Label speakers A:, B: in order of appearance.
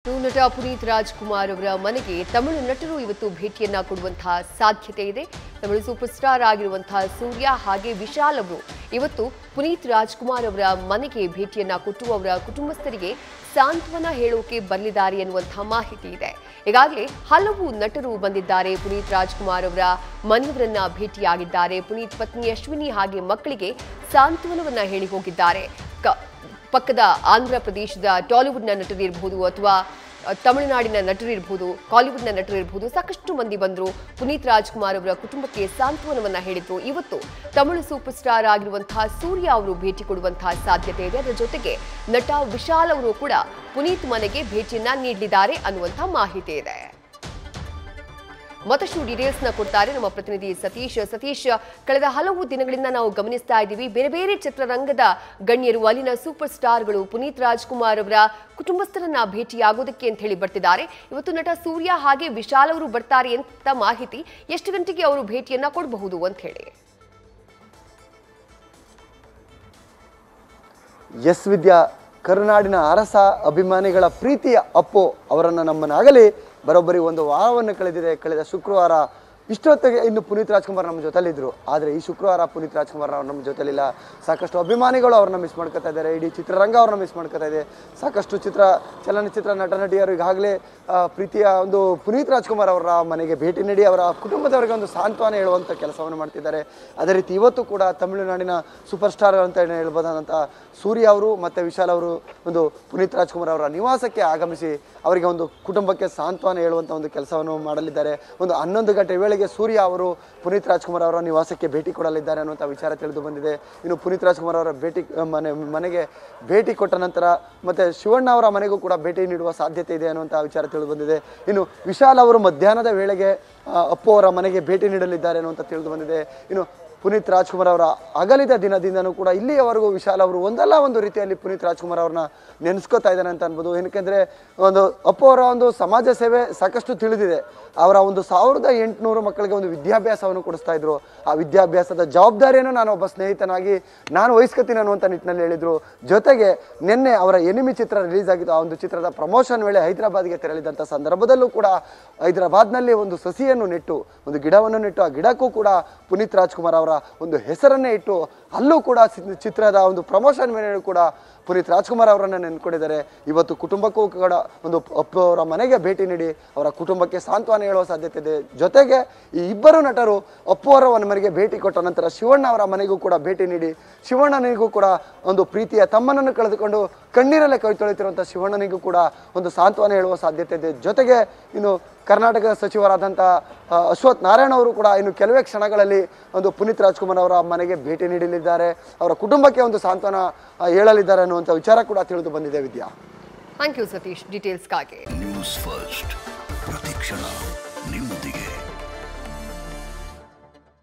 A: ಇನ್ನು ನಟ ಪುನೀತ್ ರಾಜ್ಕುಮಾರ್ ಅವರ ಮನೆಗೆ ತಮಿಳು ನಟರು ಇವತ್ತು ಭೇಟಿಯನ್ನ ಕೊಡುವಂತಹ ಸಾಧ್ಯತೆ ಇದೆ ತಮಿಳು ಸೂಪರ್ ಸ್ಟಾರ್ ಆಗಿರುವಂತಹ ಸೂರ್ಯ ಹಾಗೆ ವಿಶಾಲ್ ಅವರು ಇವತ್ತು ಪುನೀತ್ ರಾಜ್ಕುಮಾರ್ ಅವರ ಮನೆಗೆ ಭೇಟಿಯನ್ನ ಕೊಟ್ಟು ಅವರ ಕುಟುಂಬಸ್ಥರಿಗೆ ಸಾಂತ್ವನ ಹೇಳೋಕೆ ಬರಲಿದ್ದಾರೆ ಎನ್ನುವಂತಹ ಮಾಹಿತಿ ಇದೆ ಈಗಾಗಲೇ ಹಲವು ನಟರು ಬಂದಿದ್ದಾರೆ ಪುನೀತ್ ರಾಜ್ಕುಮಾರ್ ಅವರ ಮನೆಯವರನ್ನ ಭೇಟಿಯಾಗಿದ್ದಾರೆ ಪುನೀತ್ ಪತ್ನಿ ಅಶ್ವಿನಿ ಹಾಗೆ ಮಕ್ಕಳಿಗೆ ಸಾಂತ್ವನವನ್ನ ಹೇಳಿ ಹೋಗಿದ್ದಾರೆ ಕ- ಪಕ್ಕದ ಆಂಧ್ರ ಪ್ರದೇಶದ ಟಾಲಿವುಡ್ನ ನಟರಿರಬಹುದು ಅಥವಾ ಅ, ತಮಿಳುನಾಡಿನ ನಟರಿರಬಹುದು ಕಾಲಿವುಡ್ನ ನಟರಿರಬಹುದು ಸಾಕಷ್ಟು ಮಂದಿ ಬಂದರು ಪುನೀತ್ ರಾಜ್ಕುಮಾರ್ ಅವರ ಕುಟುಂಬಕ್ಕೆ ಸಾಂತ್ವನವನ್ನ ಹೇಳಿದ್ರು ಇವತ್ತು ತಮಿಳು ಸೂಪರ್ ಸ್ಟಾರ್ ಆಗಿರುವಂತಹ ಸೂರ್ಯ ಅವರು ಭೇಟಿ ಕೊಡುವಂತಹ ಸಾಧ್ಯತೆ ಇದೆ ಅದರ ಜೊತೆಗೆ ನಟ ವಿಶಾಲ್ ಅವರು ಕೂಡ ಪುನೀತ್ ಮನೆಗೆ ಭೇಟಿಯನ್ನ ನೀಡಲಿದ್ದಾರೆ ಅನ್ನುವಂತಹ ಮಾಹಿತಿ ಇದೆ ಮತ್ತಷ್ಟು ಡೀಟೇಲ್ಸ್ ನ ಕೊಡ್ತಾರೆ ನಮ್ಮ ಪ್ರತಿನಿಧಿ ಸತೀಶ್ ಸತೀಶ್ ಕಳೆದ ಹಲವು ದಿನಗಳಿಂದ ನಾವು ಗಮನಿಸ್ತಾ ಇದ್ದೀವಿ ಬೇರೆ ಬೇರೆ ಚಿತ್ರರಂಗದ ಗಣ್ಯರು ಅಲ್ಲಿನ ಸೂಪರ್ ಸ್ಟಾರ್ಗಳು ಪುನೀತ್ ರಾಜ್ಕುಮಾರ್ ಅವರ ಕುಟುಂಬಸ್ಥರನ್ನ ಭೇಟಿಯಾಗೋದಕ್ಕೆ ಅಂತ ಹೇಳಿ ಬರ್ತಿದ್ದಾರೆ ಇವತ್ತು ನಟ ಸೂರ್ಯ ಹಾಗೆ ವಿಶಾಲ್ ಅವರು ಬರ್ತಾರೆ ಅಂತ ಮಾಹಿತಿ ಎಷ್ಟು ಗಂಟೆಗೆ ಅವರು ಭೇಟಿಯನ್ನ ಕೊಡಬಹುದು ಅಂತ ಹೇಳಿ
B: ಎಸ್ ವಿದ್ಯಾ ಕರುನಾಡಿನ ಅರಸ ಅಭಿಮಾನಿಗಳ ಪ್ರೀತಿಯ ಅಪ್ಪು ಅವರನ್ನು ನಮ್ಮನ್ನಾಗಲಿ ಬರೋಬ್ಬರಿ ಒಂದು ವಾರವನ್ನು ಕಳೆದಿದೆ ಕಳೆದ ಶುಕ್ರವಾರ ಇಷ್ಟೊತ್ತಿಗೆ ಇನ್ನು ಪುನೀತ್ ರಾಜ್ಕುಮಾರ್ ನಮ್ಮ ಜೊತೆಲಿದ್ರು ಆದರೆ ಈ ಶುಕ್ರವಾರ ಪುನೀತ್ ರಾಜ್ಕುಮಾರ್ ಅವ್ರು ನಮ್ಮ ಜೊತೆಲಿಲ್ಲ ಸಾಕಷ್ಟು ಅಭಿಮಾನಿಗಳು ಅವ್ರನ್ನ ಮಿಸ್ ಮಾಡ್ಕೊತಾ ಇದ್ದಾರೆ ಇಡೀ ಚಿತ್ರರಂಗ ಅವ್ರನ್ನ ಮಿಸ್ ಮಾಡ್ಕೊತಾ ಇದೆ ಸಾಕಷ್ಟು ಚಿತ್ರ ಚಲನಚಿತ್ರ ನಟ ನಟಿಯರು ಈಗಾಗಲೇ ಆ, ಪ್ರೀತಿಯ ಒಂದು ಪುನೀತ್ ರಾಜ್ಕುಮಾರ್ ಅವರ ಮನೆಗೆ ಭೇಟಿ ನೀಡಿ ಅವರ ಕುಟುಂಬದವರಿಗೆ ಒಂದು ಸಾಂತ್ವನ ಹೇಳುವಂಥ ಕೆಲಸವನ್ನು ಮಾಡ್ತಿದ್ದಾರೆ ಅದೇ ರೀತಿ ಇವತ್ತು ಕೂಡ ತಮಿಳುನಾಡಿನ ಸೂಪರ್ ಸ್ಟಾರ್ ಅಂತ ಏನು ಹೇಳ್ಬೋದಾದಂಥ ಸೂರ್ಯ ಅವರು ಮತ್ತು ವಿಶಾಲ್ ಅವರು ಒಂದು ಪುನೀತ್ ರಾಜ್ಕುಮಾರ್ ಅವರ ನಿವಾಸಕ್ಕೆ ಆಗಮಿಸಿ ಅವರಿಗೆ ಒಂದು ಕುಟುಂಬಕ್ಕೆ ಸಾಂತ್ವನ ಹೇಳುವಂಥ ಒಂದು ಕೆಲಸವನ್ನು ಮಾಡಲಿದ್ದಾರೆ ಒಂದು ಹನ್ನೊಂದು ಗಂಟೆ ವೇಳೆಗೆ ಸೂರ್ಯ ಅವರು ಪುನೀತ್ ರಾಜ್ಕುಮಾರ್ ಅವರ ನಿವಾಸಕ್ಕೆ ಭೇಟಿ ಕೊಡಲಿದ್ದಾರೆ ಅನ್ನುವಂಥ ವಿಚಾರ ತಿಳಿದು ಬಂದಿದೆ ಇನ್ನು ಪುನೀತ್ ರಾಜ್ಕುಮಾರ್ ಅವರ ಭೇಟಿ ಮನೆ ಮನೆಗೆ ಭೇಟಿ ಕೊಟ್ಟ ನಂತರ ಮತ್ತು ಶಿವಣ್ಣ ಅವರ ಮನೆಗೂ ಕೂಡ ಭೇಟಿ ನೀಡುವ ಸಾಧ್ಯತೆ ಇದೆ ಅನ್ನುವಂಥ ವಿಚಾರ ತಿಳಿದು ಬಂದಿದೆ ಇನ್ನು ವಿಶಾಲ್ ಅವರು ಮಧ್ಯಾಹ್ನದ ವೇಳೆಗೆ ಆ, ಅಪ್ಪು ಅವರ ಮನೆಗೆ ಭೇಟಿ ನೀಡಲಿದ್ದಾರೆ ಅನ್ನುವಂಥ ತಿಳಿದು ಬಂದಿದೆ ಇನ್ನು ಪುನೀತ್ ರಾಜ್ಕುಮಾರ್ ಅವರ ಅಗಲಿದ ದಿನದಿಂದನೂ ಕೂಡ ಇಲ್ಲಿಯವರೆಗೂ ವಿಶಾಲ್ ಅವರು ಒಂದಲ್ಲ ಒಂದು ರೀತಿಯಲ್ಲಿ ಪುನೀತ್ ರಾಜ್ಕುಮಾರ್ ಅವ್ರನ್ನ ನೆನೆಸ್ಕೋತಾ ಇದ್ದಾರೆ ಅಂತ ಅನ್ಬೋದು ಏನಕ್ಕೆಂದರೆ ಒಂದು ಅಪ್ಪು ಅವರ ಒಂದು ಸಮಾಜ ಸೇವೆ ಸಾಕಷ್ಟು ತಿಳಿದಿದೆ ಅವರ ಒಂದು ಸಾವಿರದ ಎಂಟುನೂರು ಮಕ್ಕಳಿಗೆ ಒಂದು ವಿದ್ಯಾಭ್ಯಾಸವನ್ನು ಕೊಡಿಸ್ತಾ ಇದ್ರು ಆ ವಿದ್ಯಾಭ್ಯಾಸದ ಜವಾಬ್ದಾರಿಯನ್ನು ನಾನು ಒಬ್ಬ ಸ್ನೇಹಿತನಾಗಿ ನಾನು ವಹಿಸ್ಕೊತೀನಿ ಅನ್ನುವಂಥ ನಿಟ್ಟಿನಲ್ಲಿ ಹೇಳಿದರು ಜೊತೆಗೆ ನಿನ್ನೆ ಅವರ ಎನಿಮಿ ಚಿತ್ರ ರಿಲೀಸ್ ಆಗಿದ್ದು ಆ ಒಂದು ಚಿತ್ರದ ಪ್ರಮೋಷನ್ ವೇಳೆ ಹೈದರಾಬಾದ್ಗೆ ತೆರಳಿದಂಥ ಸಂದರ್ಭದಲ್ಲೂ ಕೂಡ ಹೈದರಾಬಾದ್ನಲ್ಲಿ ಒಂದು ಸಸಿಯನ್ನು ನೆಟ್ಟು ಒಂದು ಗಿಡವನ್ನು ನೆಟ್ಟು ಆ ಗಿಡಕ್ಕೂ ಕೂಡ ಪುನೀತ್ ರಾಜ್ಕುಮಾರ್ ಅವರ ಒಂದು ಹೆಸರನ್ನೇ ಇಟ್ಟು ಅಲ್ಲೂ ಕೂಡ ಸಿ- ಚಿತ್ರದ ಒಂದು ಪ್ರಮೋಷನ್ ಮೇಲೆ ಕೂಡ ಪುನೀತ್ ರಾಜ್ಕುಮಾರ್ ಅವರನ್ನು ನೆನ್ಕೊಂಡಿದ್ದಾರೆ ಇವತ್ತು ಕುಟುಂಬಕ್ಕೂ ಕೂಡ ಒಂದು ಅಪ್ಪು ಅವರ ಮನೆಗೆ ಭೇಟಿ ನೀಡಿ ಅವರ ಕುಟುಂಬಕ್ಕೆ ಸಾಂತ್ವನ ಹೇಳುವ ಸಾಧ್ಯತೆ ಇದೆ ಜೊತೆಗೆ ಈ ಇಬ್ಬರು ನಟರು ಅಪ್ಪು ಅವರ ಮನೆಗೆ ಭೇಟಿ ಕೊಟ್ಟ ನಂತರ ಶಿವಣ್ಣ ಅವರ ಮನೆಗೂ ಕೂಡ ಭೇಟಿ ನೀಡಿ ಶಿವಣ್ಣನಿಗೂ ಕೂಡ ಒಂದು ಪ್ರೀತಿಯ ತಮ್ಮನನ್ನು ಕಳೆದುಕೊಂಡು ಕಣ್ಣೀರಲ್ಲೇ ಕೈ ತೊಳಿತಿರುವಂಥ ಶಿವಣ್ಣನಿಗೂ ಕೂಡ ಒಂದು ಸಾಂತ್ವನ ಹೇಳುವ ಸಾಧ್ಯತೆ ಇದೆ ಜೊತೆಗೆ ಇನ್ನು ಕರ್ನಾಟಕ ಸಚಿವರಾದಂಥ ಆ, ಅಶ್ವಥ್ ನಾರಾಯಣ ಅವರು ಕೂಡ ಇನ್ನು ಕೆಲವೇ ಕ್ಷಣಗಳಲ್ಲಿ ಒಂದು ಪುನೀತ್ ರಾಜ್ಕುಮಾರ್ ಅವರ ಮನೆಗೆ ಭೇಟಿ ನೀಡಲಿದ್ದಾರೆ ಅವರ ಕುಟುಂಬಕ್ಕೆ ಒಂದು ಸಾಂತ್ವನ ಆ, ಹೇಳಲಿದ್ದಾರೆ ಅನ್ನುವಂಥ ವಿಚಾರ ಕೂಡ ತಿಳಿದು ಬಂದಿದೆ ವಿದ್ಯಾ
A: ಥ್ಯಾಂಕ್ ಯು ಸತೀಶ್ ಡೀಟೇಲ್ಸ್ಗಾಗಿ
C: ನ್ಯೂಸ್ ಫಸ್ಟ್ ಪ್ರತಿಕ್ಷಣ ನಿಮ್ಮೊಂದಿಗೆ